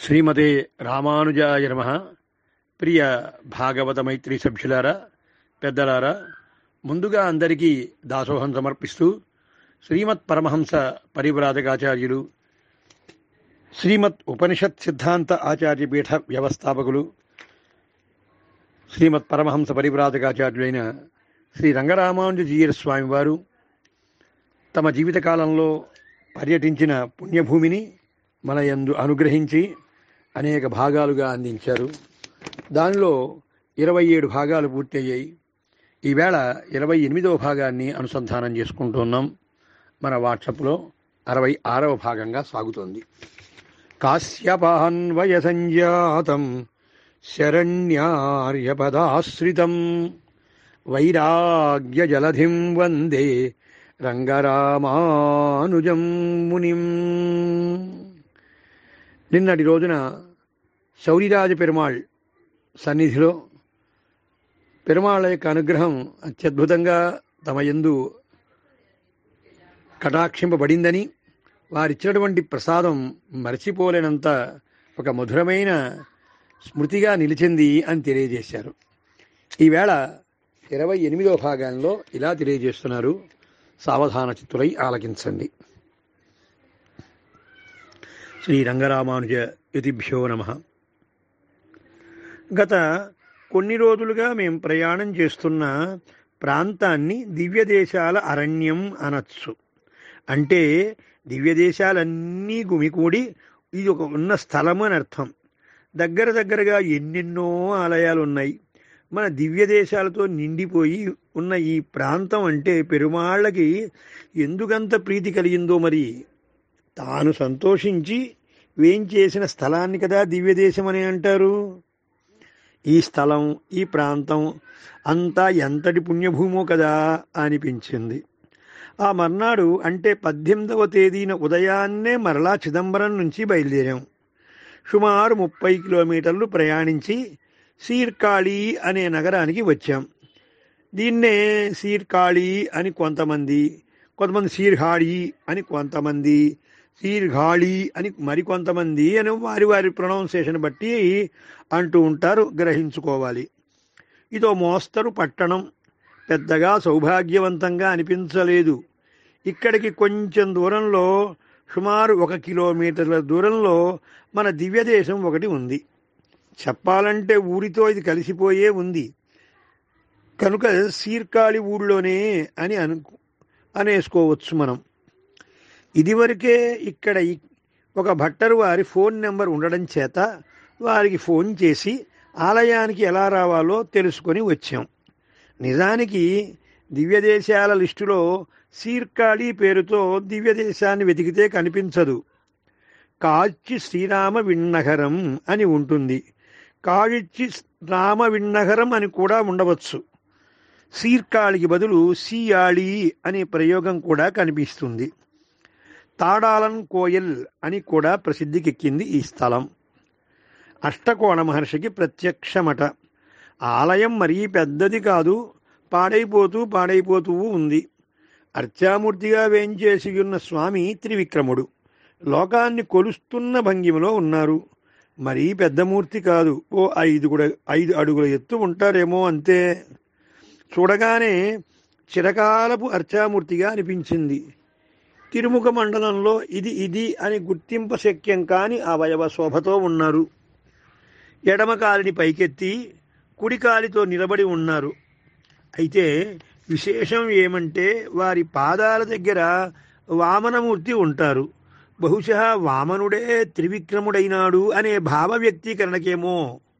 శ్రీమతే రామానుజాయ నమ ప్రియ భాగవత మైత్రి సభ్యులారా పెద్దలారా ముందుగా అందరికీ దాసోహం సమర్పిస్తూ శ్రీమత్ పరమహంస పరివ్రాజకాచార్యులు శ్రీమత్ ఉపనిషత్ సిద్ధాంత ఆచార్యపీఠ వ్యవస్థాపకులు శ్రీమత్ పరమహంస పరివ్రాజకాచార్యులైన శ్రీ రంగరామానుజీయర స్వామి వారు తమ జీవితకాలంలో పర్యటించిన పుణ్యభూమిని మన యందు అనుగ్రహించి అనేక భాగాలుగా అందించారు దానిలో ఇరవై ఏడు భాగాలు పూర్తయ్యాయి ఈవేళ ఇరవై ఎనిమిదవ భాగాన్ని అనుసంధానం చేసుకుంటున్నాం మన వాట్సాప్లో అరవై ఆరవ భాగంగా సాగుతోంది కాశ్యపాన్వయ సంజాతం శరణ్యార్యపదాశ్రితం వైరాగ్య జలధిం వందే రంగరామానుజం మునిం నిన్నటి రోజున శౌరిరాజ పెరుమాళ్ సన్నిధిలో పెరుమాళ్ళ యొక్క అనుగ్రహం అత్యద్భుతంగా తమ యందు కటాక్షింపబడిందని వారిచ్చినటువంటి ప్రసాదం మరచిపోలేనంత ఒక మధురమైన స్మృతిగా నిలిచింది అని తెలియజేశారు ఈవేళ ఇరవై ఎనిమిదో భాగంలో ఇలా తెలియజేస్తున్నారు సావధాన చిత్తులై ఆలకించండి శ్రీ రంగరామానుజ యతిభ్యో నమ గత కొన్ని రోజులుగా మేము ప్రయాణం చేస్తున్న ప్రాంతాన్ని దివ్యదేశాల అరణ్యం అనొచ్చు అంటే దివ్యదేశాలన్నీ గుమికూడి ఇది ఒక ఉన్న స్థలము అని అర్థం దగ్గర దగ్గరగా ఎన్నెన్నో ఆలయాలు ఉన్నాయి మన దివ్య దేశాలతో నిండిపోయి ఉన్న ఈ ప్రాంతం అంటే పెరుమాళ్ళకి ఎందుకంత ప్రీతి కలిగిందో మరి తాను సంతోషించి వేంచేసిన స్థలాన్ని కదా దివ్యదేశం అని అంటారు ఈ స్థలం ఈ ప్రాంతం అంతా ఎంతటి పుణ్యభూమో కదా అనిపించింది ఆ మర్నాడు అంటే పద్దెనిమిదవ తేదీన ఉదయాన్నే మరలా చిదంబరం నుంచి బయలుదేరాం సుమారు ముప్పై కిలోమీటర్లు ప్రయాణించి సీర్కాళి అనే నగరానికి వచ్చాం దీన్నే సీర్కాళి అని కొంతమంది కొంతమంది సీర్హాళి అని కొంతమంది సీర్ఘాళి అని మరికొంతమంది అని వారి వారి ప్రొనౌన్సియేషన్ బట్టి అంటూ ఉంటారు గ్రహించుకోవాలి ఇదో మోస్తరు పట్టణం పెద్దగా సౌభాగ్యవంతంగా అనిపించలేదు ఇక్కడికి కొంచెం దూరంలో సుమారు ఒక కిలోమీటర్ల దూరంలో మన దివ్యదేశం ఒకటి ఉంది చెప్పాలంటే ఊరితో ఇది కలిసిపోయే ఉంది కనుక సీర్కాళి ఊళ్ళోనే అని అను అనేసుకోవచ్చు మనం ఇదివరకే ఇక్కడ ఒక భట్టరు వారి ఫోన్ నెంబర్ ఉండడం చేత వారికి ఫోన్ చేసి ఆలయానికి ఎలా రావాలో తెలుసుకొని వచ్చాం నిజానికి దివ్యదేశాల లిస్టులో సీర్కాళి పేరుతో దివ్యదేశాన్ని వెతికితే కనిపించదు కాచి శ్రీరామ విన్నగరం అని ఉంటుంది కాళిచ్చి రామ విన్నగరం అని కూడా ఉండవచ్చు సీర్కాళికి బదులు సియాళి అనే ప్రయోగం కూడా కనిపిస్తుంది తాడాలన్ కోయల్ అని కూడా ప్రసిద్ధికెక్కింది ఈ స్థలం అష్టకోణ మహర్షికి ప్రత్యక్షమట ఆలయం మరీ పెద్దది కాదు పాడైపోతూ పాడైపోతూ ఉంది అర్చామూర్తిగా వేంచేసి ఉన్న స్వామి త్రివిక్రముడు లోకాన్ని కొలుస్తున్న భంగిమలో ఉన్నారు మరీ పెద్ద మూర్తి కాదు ఓ ఐదు ఐదు అడుగుల ఎత్తు ఉంటారేమో అంతే చూడగానే చిరకాలపు అర్చామూర్తిగా అనిపించింది తిరుముఖ మండలంలో ఇది ఇది అని గుర్తింప శక్యం కాని అవయవ శోభతో ఉన్నారు ఎడమ కాలిని పైకెత్తి కుడి కాలితో నిలబడి ఉన్నారు అయితే విశేషం ఏమంటే వారి పాదాల దగ్గర వామనమూర్తి ఉంటారు బహుశా వామనుడే త్రివిక్రముడైనాడు అనే భావ వ్యక్తీకరణకేమో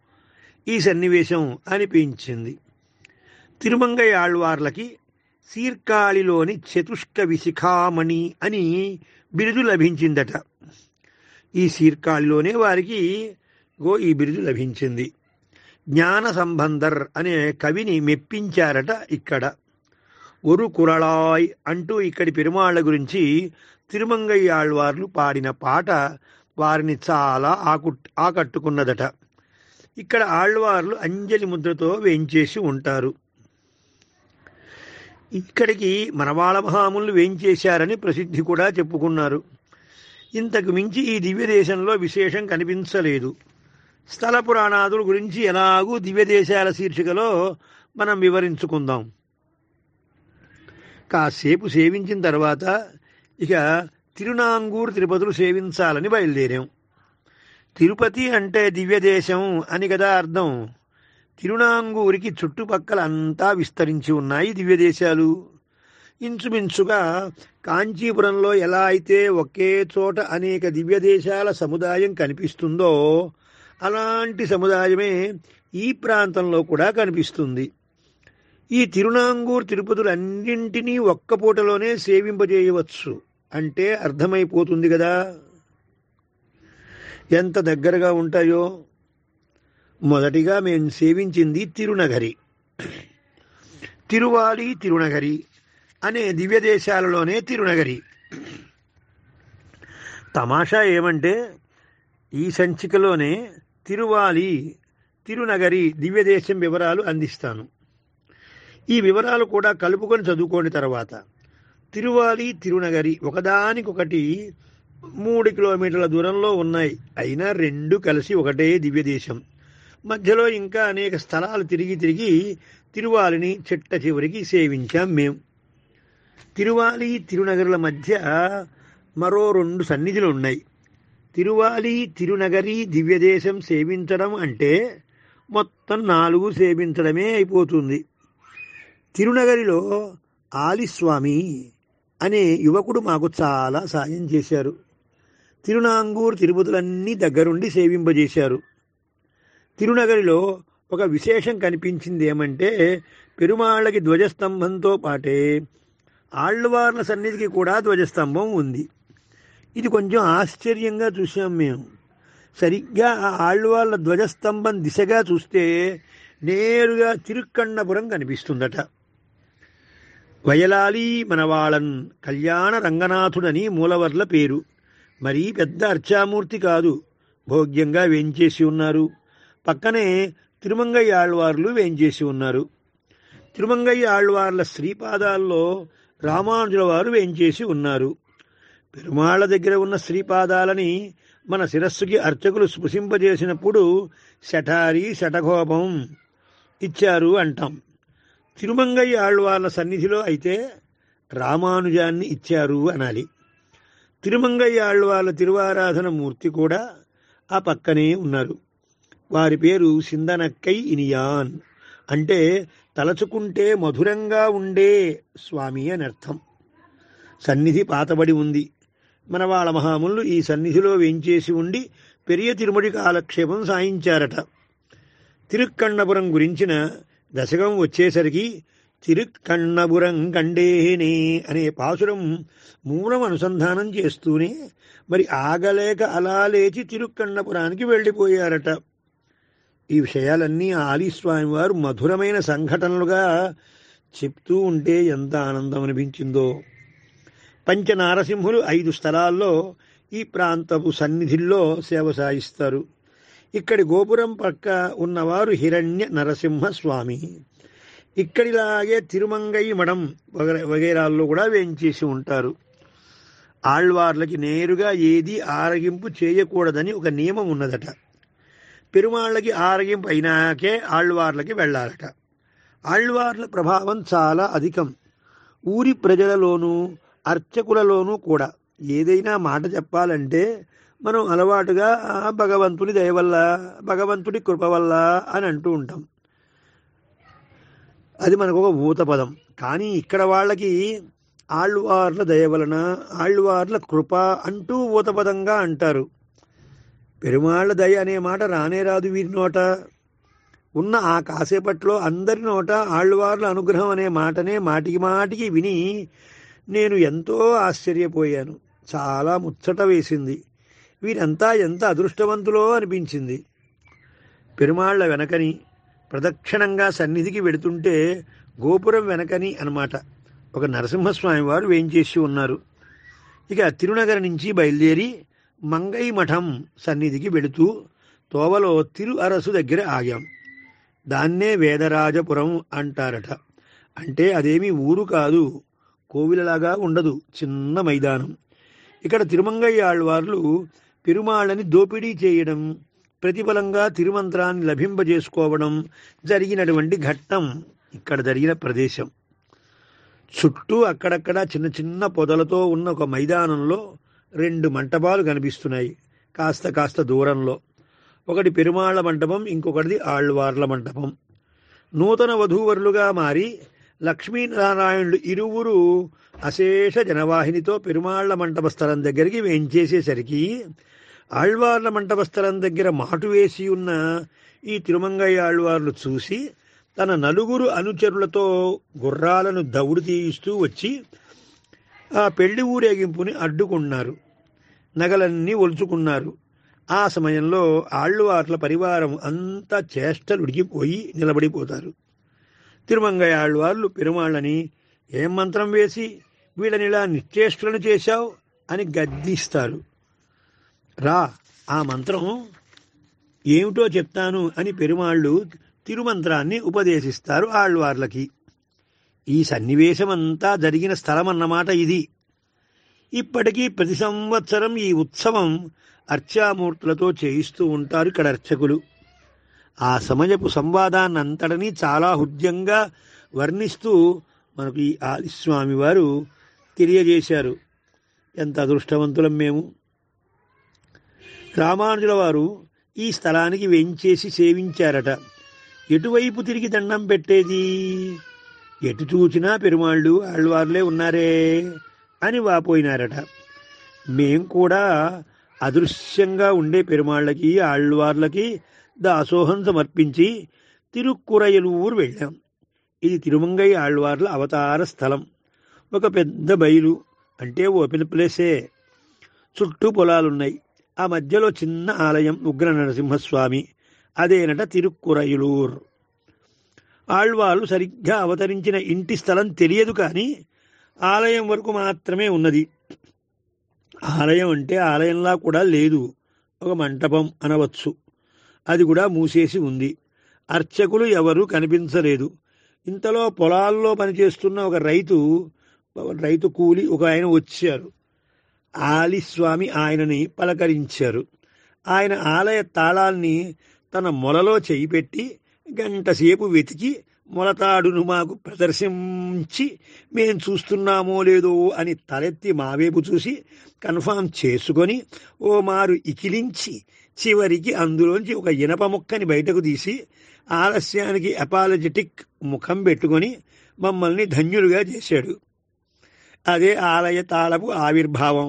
ఈ సన్నివేశం అనిపించింది తిరుమంగయ్య ఆళ్వార్లకి సీర్కాళిలోని చతుష్క విశిఖామణి అని బిరుదు లభించిందట ఈ సీర్కాళిలోనే వారికి గో ఈ బిరుదు లభించింది జ్ఞాన సంబంధర్ అనే కవిని మెప్పించారట ఇక్కడ ఒరు కురళాయ్ అంటూ ఇక్కడి పెరుమాళ్ల గురించి తిరుమంగయ్య ఆళ్వార్లు పాడిన పాట వారిని చాలా ఆకు ఆకట్టుకున్నదట ఇక్కడ ఆళ్వార్లు అంజలి ముద్రతో వేంచేసి ఉంటారు ఇక్కడికి మనవాళ మహాములు వేంచేశారని ప్రసిద్ధి కూడా చెప్పుకున్నారు ఇంతకు మించి ఈ దివ్య దేశంలో విశేషం కనిపించలేదు స్థల పురాణాదుల గురించి ఎలాగూ దివ్య దేశాల శీర్షికలో మనం వివరించుకుందాం కాసేపు సేవించిన తర్వాత ఇక తిరునాంగూరు తిరుపతులు సేవించాలని బయలుదేరాం తిరుపతి అంటే దివ్య దేశం అని కదా అర్థం తిరునాంగూరికి చుట్టుపక్కల అంతా విస్తరించి ఉన్నాయి దివ్య దేశాలు ఇంచుమించుగా కాంచీపురంలో ఎలా అయితే ఒకే చోట అనేక దివ్య దేశాల సముదాయం కనిపిస్తుందో అలాంటి సముదాయమే ఈ ప్రాంతంలో కూడా కనిపిస్తుంది ఈ తిరునాంగూర్ తిరుపతులన్నింటినీ ఒక్క పూటలోనే సేవింపజేయవచ్చు అంటే అర్థమైపోతుంది కదా ఎంత దగ్గరగా ఉంటాయో మొదటిగా మేము సేవించింది తిరునగరి తిరువాలి తిరునగరి అనే దివ్య దేశాలలోనే తిరునగరి తమాషా ఏమంటే ఈ సంచికలోనే తిరువాలి తిరునగరి దివ్యదేశం వివరాలు అందిస్తాను ఈ వివరాలు కూడా కలుపుకొని చదువుకోండి తర్వాత తిరువాలి తిరునగరి ఒకదానికొకటి మూడు కిలోమీటర్ల దూరంలో ఉన్నాయి అయినా రెండు కలిసి ఒకటే దివ్యదేశం మధ్యలో ఇంకా అనేక స్థలాలు తిరిగి తిరిగి తిరువాలిని చిట్ట చివరికి సేవించాం మేం తిరువాలి తిరునగరుల మధ్య మరో రెండు సన్నిధులు ఉన్నాయి తిరువాలి తిరునగరి దివ్యదేశం సేవించడం అంటే మొత్తం నాలుగు సేవించడమే అయిపోతుంది తిరునగరిలో ఆలిస్వామి అనే యువకుడు మాకు చాలా సాయం చేశారు తిరునాంగూరు తిరుపతులన్నీ దగ్గరుండి సేవింపజేశారు తిరునగరిలో ఒక విశేషం కనిపించింది ఏమంటే పెరుమాళ్ళకి ధ్వజస్తంభంతో పాటే ఆళ్వార్ల సన్నిధికి కూడా ధ్వజస్తంభం ఉంది ఇది కొంచెం ఆశ్చర్యంగా చూసాం మేము సరిగ్గా ఆ ఆళ్వార్ల ధ్వజస్తంభం దిశగా చూస్తే నేరుగా తిరుక్కన్నపురం కనిపిస్తుందట వయలాలి మనవాళన్ కళ్యాణ రంగనాథుడని మూలవర్ల పేరు మరీ పెద్ద అర్చామూర్తి కాదు భోగ్యంగా వేంచేసి ఉన్నారు పక్కనే తిరుమంగయ్య ఆళ్వార్లు వేంచేసి ఉన్నారు తిరుమంగయ్య ఆళ్వార్ల శ్రీపాదాల్లో రామానుజుల వారు వేంచేసి ఉన్నారు పెరుమాళ్ల దగ్గర ఉన్న శ్రీపాదాలని మన శిరస్సుకి అర్చకులు స్పృశింపజేసినప్పుడు శఠారి శఠకోపం ఇచ్చారు అంటాం తిరుమంగయ్య ఆళ్వార్ల సన్నిధిలో అయితే రామానుజాన్ని ఇచ్చారు అనాలి తిరుమంగయ్య ఆళ్వార్ల తిరువారాధన మూర్తి కూడా ఆ పక్కనే ఉన్నారు వారి పేరు సిందనక్కై ఇనియాన్ అంటే తలచుకుంటే మధురంగా ఉండే స్వామి అని అర్థం సన్నిధి పాతబడి ఉంది మన వాళ్ళ మహాములు ఈ సన్నిధిలో వేంచేసి ఉండి పెరియ తిరుమడి కాలక్షేపం సాయించారట తిరుక్కన్నపురం గురించిన దశకం వచ్చేసరికి తిరుక్కన్నపురం కండేనే అనే పాసురం మూలం అనుసంధానం చేస్తూనే మరి ఆగలేక అలా లేచి తిరుక్కన్నపురానికి వెళ్ళిపోయారట ఈ విషయాలన్నీ ఆలీస్వామి వారు మధురమైన సంఘటనలుగా చెప్తూ ఉంటే ఎంత ఆనందం అనిపించిందో పంచనారసింహులు ఐదు స్థలాల్లో ఈ ప్రాంతపు సన్నిధిల్లో సేవ సాయిస్తారు ఇక్కడి గోపురం పక్క ఉన్నవారు హిరణ్య నరసింహ స్వామి ఇక్కడిలాగే తిరుమంగయ్య మఠం వగ- వగైరాల్లో కూడా వేంచేసి ఉంటారు ఆళ్వార్లకి నేరుగా ఏది ఆరగింపు చేయకూడదని ఒక నియమం ఉన్నదట పెరుమాళ్ళకి ఆరగింపు అయినాకే ఆళ్వార్లకి వెళ్ళాలట ఆళ్వార్ల ప్రభావం చాలా అధికం ఊరి ప్రజలలోనూ అర్చకులలోనూ కూడా ఏదైనా మాట చెప్పాలంటే మనం అలవాటుగా "ఆ, భగవంతుని దయ వల్ల భగవంతుడి కృప వల్ల అని అంటూ ఉంటాం అది మనకు ఒక ఊత పదం కానీ ఇక్కడ వాళ్ళకి ఆళ్వార్ల దయ వలన ఆళ్వార్ల కృప అంటూ ఊత పదంగా అంటారు పెరుమాళ్ళ దయ అనే మాట రానే రాదు వీరి నోట ఉన్న ఆ కాసేపట్లో అందరి నోట ఆళ్వార్ల అనుగ్రహం అనే మాటనే మాటికి మాటికి విని నేను ఎంతో ఆశ్చర్యపోయాను చాలా ముచ్చట వేసింది వీరంతా ఎంత అదృష్టవంతులో అనిపించింది పెరుమాళ్ల వెనకని ప్రదక్షిణంగా సన్నిధికి వెడుతుంటే గోపురం వెనకని అన్నమాట ఒక నరసింహస్వామి వారు వేంచేసి ఉన్నారు ఇక తిరునగర నుంచి బయలుదేరి మంగై మఠం సన్నిధికి వెళుతూ తోవలో తిరు అరసు దగ్గర ఆగాం దాన్నే వేదరాజపురం అంటారట అంటే అదేమి ఊరు కాదు కోవిలలాగా ఉండదు చిన్న మైదానం ఇక్కడ తిరుమంగయ్య ఆళ్వార్లు పెరుమాళ్ళని దోపిడీ చేయడం ప్రతిఫలంగా తిరుమంత్రాన్ని లభింపజేసుకోవడం జరిగినటువంటి ఘట్టం ఇక్కడ జరిగిన ప్రదేశం చుట్టూ అక్కడక్కడ చిన్న చిన్న పొదలతో ఉన్న ఒక మైదానంలో రెండు మంటపాలు కనిపిస్తున్నాయి కాస్త కాస్త దూరంలో ఒకటి పెరుమాళ్ల మంటపం ఇంకొకటిది ఆళ్వార్ల మంటపం నూతన వధూవరులుగా మారి లక్ష్మీనారాయణులు ఇరువురు అశేష జనవాహినితో పెరుమాళ్ల మంటప స్థలం దగ్గరికి వేంచేసేసరికి ఆళ్వార్ల మంటప స్థలం దగ్గర మాటు వేసి ఉన్న ఈ తిరుమంగయ్య ఆళ్వార్లు చూసి తన నలుగురు అనుచరులతో గుర్రాలను దౌడు తీయిస్తూ వచ్చి ఆ పెళ్లి ఊరేగింపుని అడ్డుకున్నారు నగలన్నీ ఒలుచుకున్నారు ఆ సమయంలో ఆళ్వార్ల పరివారం అంతా చేష్టలు ఉడికిపోయి నిలబడిపోతారు తిరుమంగయ్య ఆళ్వార్లు పెరుమాళ్ళని ఏం మంత్రం వేసి వీళ్ళని ఇలా నిశ్చేష్టులను చేశావు అని గద్దిస్తారు రా ఆ మంత్రం ఏమిటో చెప్తాను అని పెరుమాళ్ళు తిరుమంత్రాన్ని ఉపదేశిస్తారు ఆళ్వార్లకి ఈ సన్నివేశమంతా జరిగిన స్థలమన్నమాట ఇది ఇప్పటికీ ప్రతి సంవత్సరం ఈ ఉత్సవం అర్చామూర్తులతో చేయిస్తూ ఉంటారు ఇక్కడ అర్చకులు ఆ సమయపు సంవాదాన్ని అంతటినీ చాలా హృద్యంగా వర్ణిస్తూ మనకు ఈ ఆదిస్వామి వారు తెలియజేశారు ఎంత అదృష్టవంతులం మేము రామానుజుల వారు ఈ స్థలానికి వెంచేసి సేవించారట ఎటువైపు తిరిగి దండం పెట్టేది ఎటు చూచినా పెరుమాళ్ళు ఆళ్వార్లే ఉన్నారే అని వాపోయినారట మేం కూడా అదృశ్యంగా ఉండే పెరుమాళ్ళకి ఆళ్వార్లకి దాసోహం సమర్పించి తిరుక్కురయలూరు వెళ్ళాం ఇది తిరుమంగయ్య ఆళ్వార్ల అవతార స్థలం ఒక పెద్ద బయలు అంటే ఓపెన్ ప్లేసే చుట్టూ పొలాలున్నాయి ఆ మధ్యలో చిన్న ఆలయం ఉగ్ర నరసింహస్వామి అదేనట తిరుక్కురయులూర్ ఆళ్వార్లు సరిగ్గా అవతరించిన ఇంటి స్థలం తెలియదు కానీ ఆలయం వరకు మాత్రమే ఉన్నది ఆలయం అంటే ఆలయంలా కూడా లేదు ఒక మంటపం అనవచ్చు అది కూడా మూసేసి ఉంది అర్చకులు ఎవరు కనిపించలేదు ఇంతలో పొలాల్లో పనిచేస్తున్న ఒక రైతు రైతు కూలి ఒక ఆయన వచ్చారు ఆలిస్వామి ఆయనని పలకరించారు ఆయన ఆలయ తాళాల్ని తన మొలలో చేయి పెట్టి గంటసేపు వెతికి మొలతాడును మాకు ప్రదర్శించి మేం చూస్తున్నామో లేదో అని తలెత్తి మావేపు చూసి కన్ఫామ్ చేసుకొని ఓ మారు ఇకిలించి చివరికి అందులోంచి ఒక ఇనప ముక్కని బయటకు తీసి ఆలస్యానికి అపాలజెటిక్ ముఖం పెట్టుకొని మమ్మల్ని ధన్యులుగా చేశాడు అదే ఆలయ తాళపు ఆవిర్భావం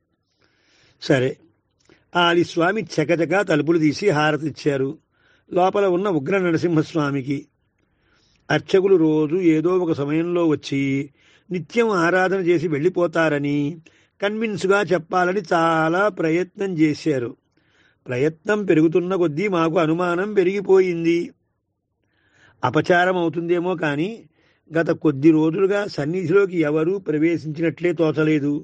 సరే ఆలిస్వామి చకచకా తలుపులు తీసి హారతిచ్చారు లోపల ఉన్న ఉగ్ర నరసింహస్వామికి అర్చకులు రోజు ఏదో ఒక సమయంలో వచ్చి నిత్యం ఆరాధన చేసి వెళ్ళిపోతారని కన్విన్స్గా చెప్పాలని చాలా ప్రయత్నం చేశారు ప్రయత్నం పెరుగుతున్న కొద్దీ మాకు అనుమానం పెరిగిపోయింది అపచారం అవుతుందేమో కానీ గత కొద్ది రోజులుగా సన్నిధిలోకి ఎవరూ ప్రవేశించినట్లే తోచలేదు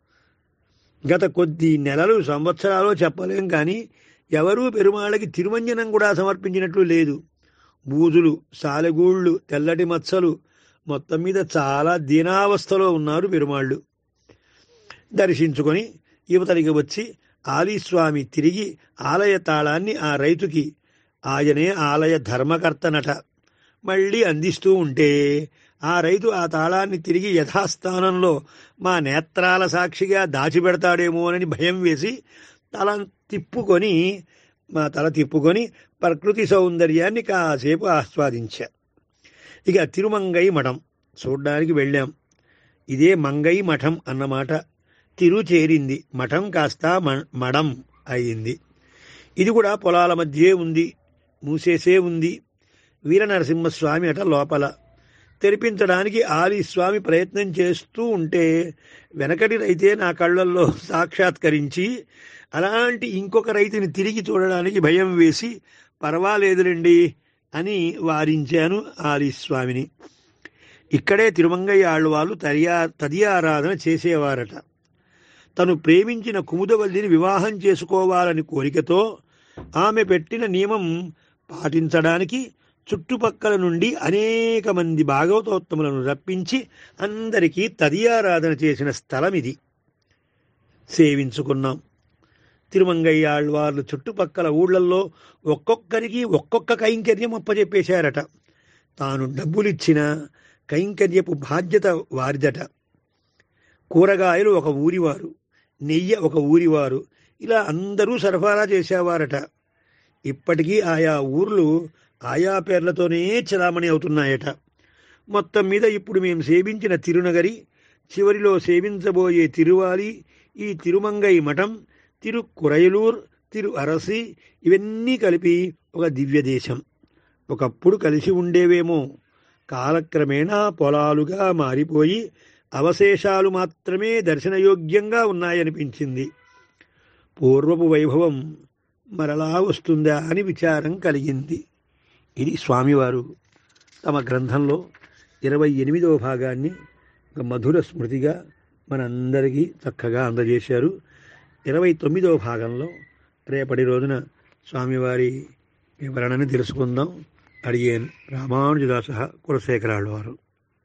గత కొద్ది నెలలు సంవత్సరాలు చెప్పలేం కానీ ఎవరూ పెరుమాళ్ళకి తిరుమంజనం కూడా సమర్పించినట్లు లేదు బూజులు సాలెగూళ్ళు తెల్లటి మచ్చలు మొత్తం మీద చాలా దీనావస్థలో ఉన్నారు పెరుమాళ్ళు దర్శించుకొని యువతలికి వచ్చి ఆలీస్వామి తిరిగి ఆలయ తాళాన్ని ఆ రైతుకి ఆయనే ఆలయ ధర్మకర్తనట మళ్ళీ అందిస్తూ ఉంటే ఆ రైతు ఆ తాళాన్ని తిరిగి యథాస్థానంలో మా నేత్రాల సాక్షిగా దాచిపెడతాడేమోనని భయం వేసి తల తిప్పుకొని మా తల తిప్పుకొని ప్రకృతి సౌందర్యాన్ని కాసేపు ఆస్వాదించా ఇక తిరుమంగై మఠం చూడ్డానికి వెళ్ళాం ఇదే మంగై మఠం అన్నమాట తిరు చేరింది మఠం కాస్త మడం అయింది ఇది కూడా పొలాల మధ్యే ఉంది మూసేసే ఉంది వీరనరసింహస్వామి అట లోపల తెరిపించడానికి ఆలి స్వామి ప్రయత్నం చేస్తూ ఉంటే వెనకటి రైతే నా కళ్ళల్లో సాక్షాత్కరించి అలాంటి ఇంకొక రైతుని తిరిగి చూడడానికి భయం వేసి పర్వాలేదులేండి అని వారించాను ఆలి స్వామిని ఇక్కడే తిరుమంగయ్య ఆళ్వాళ్ళు తరియా తదియారాధన చేసేవారట తను ప్రేమించిన కుముదవల్లిని వివాహం చేసుకోవాలని కోరికతో ఆమె పెట్టిన నియమం పాటించడానికి చుట్టుపక్కల నుండి అనేక మంది భాగవతోత్తములను రప్పించి అందరికీ తదియారాధన చేసిన స్థలం ఇది సేవించుకున్నాం తిరుమంగయ్య ఆళ్వార్లు చుట్టుపక్కల ఊళ్ళల్లో ఒక్కొక్కరికి ఒక్కొక్క కైంకర్యం అప్పచెప్పేశారట తాను డబ్బులిచ్చిన కైంకర్యపు బాధ్యత వారిదట కూరగాయలు ఒక ఊరివారు నెయ్యి ఒక ఊరివారు ఇలా అందరూ సరఫరా చేసేవారట ఇప్పటికీ ఆయా ఊర్లు ఆయా పేర్లతోనే చలామణి అవుతున్నాయట మొత్తం మీద ఇప్పుడు మేము సేవించిన తిరునగరి చివరిలో సేవించబోయే తిరువాలి ఈ తిరుమంగై మఠం తిరు కురయలూర్ తిరు అరసి ఇవన్నీ కలిపి ఒక దివ్య దేశం ఒకప్పుడు కలిసి ఉండేవేమో కాలక్రమేణా పొలాలుగా మారిపోయి అవశేషాలు మాత్రమే దర్శనయోగ్యంగా ఉన్నాయనిపించింది పూర్వపు వైభవం మరలా వస్తుందా అని విచారం కలిగింది ఇది స్వామివారు తమ గ్రంథంలో ఇరవై ఎనిమిదవ భాగాన్ని ఒక మధుర స్మృతిగా మనందరికీ చక్కగా అందజేశారు ఇరవై తొమ్మిదవ భాగంలో రేపటి రోజున స్వామివారి వివరణని తెలుసుకుందాం అడిగేన్ రామానుజదాస కులశేఖరాళ్ళ వారు